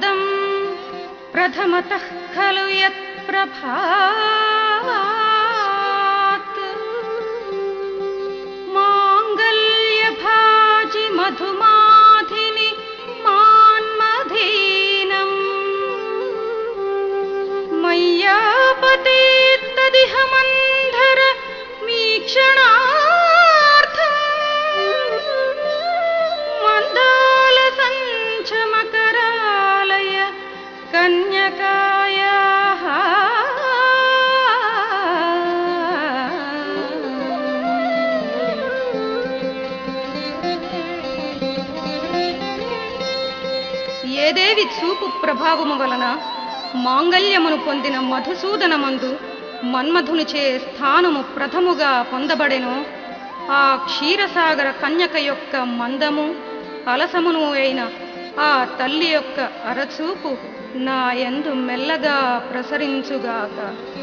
పదం ప్రథమతః ఖలు యత్ప్రభావాత్ మాంగల్యభాజి మధుమాధిని మాన్మధీనం మయ్యాపతేత్తదిహ మంధర మీక్షణార్థం మందాల సంచమకరాలయ కన్యకాయాః ఏదేవి చూపు ప్రభావము వలన మాంగల్యమును పొందిన మధుసూదనమందు మన్మధునిచే స్థానము ప్రథముగా పొందబడెను ఆ క్షీరసాగర కన్యక యొక్క మందము అలసమును అయిన ఆ తల్లి యొక్క అరచూపు నా యందు మెల్లగా ప్రసరించుగాక